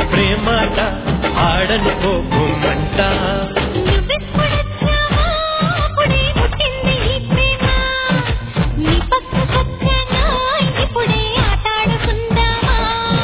ప్రేమాట ఆడను పోకుమంట నువ్వెప్పుడొచ్చావో అప్పుడే పుట్టింది ఈ ప్రేమ నీ పక్కకొచ్చానా ఇప్పుడే ఆటాడుకుందామా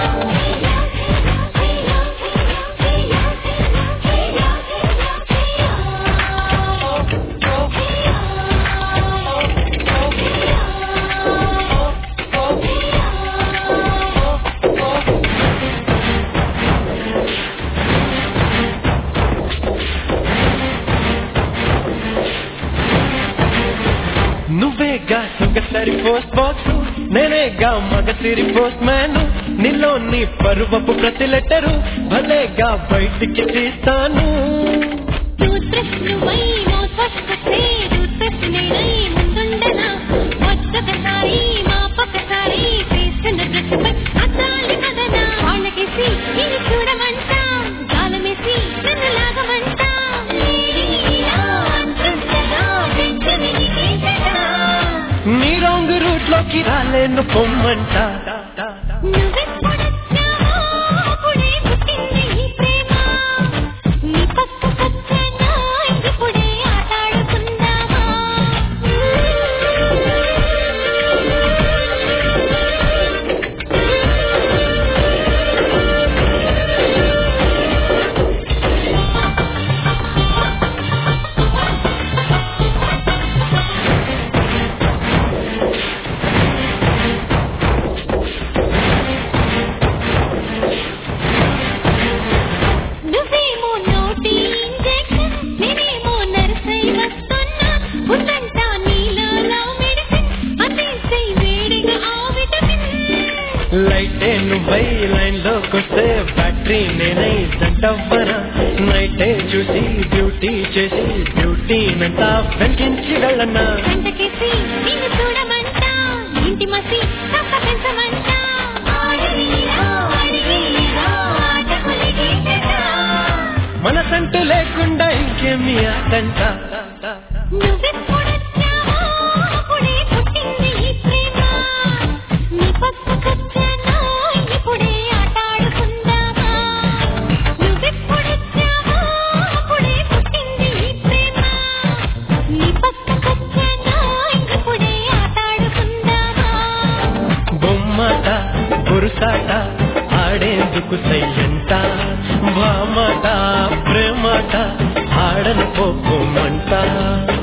నువ్వేగా సుగసరి పోస్ట్ బాక్స్ నేనేగా మగసిరి పోస్ట్ మ్యాన్ నీలో నీ పరువపు ప్రతి లెటరు భలేగా బయటికి తీస్తాను టూత్ బ్రష్ నువ్వై మౌత్ వాష్ కొట్టే టూత్ బ్రష్ నేనై ముందుండనా వచ్చొకసారి మా పక్కసారి వేసిన డ్రెస్ పై అద్దాలి కదనా వాళ్ళకేసి నిన్ను చూడమంటా గాలమేసి నన్ను లాగమంటా లేడీలా అంటుండగా వెంటనే నీకేసగా నీ రాంగ్ రూట్ లోకి రాలేను పొమ్మంట నువ్వెప్పుడొచ్చావో అప్పుడే పుట్టింది ఈ ప్రేమ నీ పక్కకొచ్చానా ఇప్పుడే ఆటాడుకుందామా నువ్వేమో నోటి ఇంజెక్షన్ నేనేమో నర్సై వస్తున్నా ఉందంటా నీలో లవ్ మెడిసిన్ అందించై వేడిగా ఆ విటమిన్ లైటే నువ్వై లైన్ లోకొస్తే బ్యాటరీ నేనై జంటవ్వరా నైటే చూసి డ్యూటీ చేసి డ్యూటీనంతా వెలిగించి వెళ్ళనా గంటకేసి నిన్ను చూడమంటా ఇంటి మసి కాస్త పెంచమంటా ఆడనీరా, అడిగేరా, ఆటకులిగేసగా. మనసంటూ లేకుండా ఇంకేమి ఆటంట నువ్వెప్పుడొచ్చావో అప్పుడే పుట్టింది ఈ ప్రేమ నీ పక్కకొచ్చానా ఇప్పుడే ఆటాడుకుందామా నువ్వెప్పుడొచ్చావో అప్పుడే పుట్టింది ఈ ప్రేమ నీ పక్కకొచ్చానా ఇప్పుడే ఆటాడుకుందామా బొమ్మట పురుసాట ఆడేందుకు సయ్యంట భామాట ప్రేమాట ఆడను పోకుమంట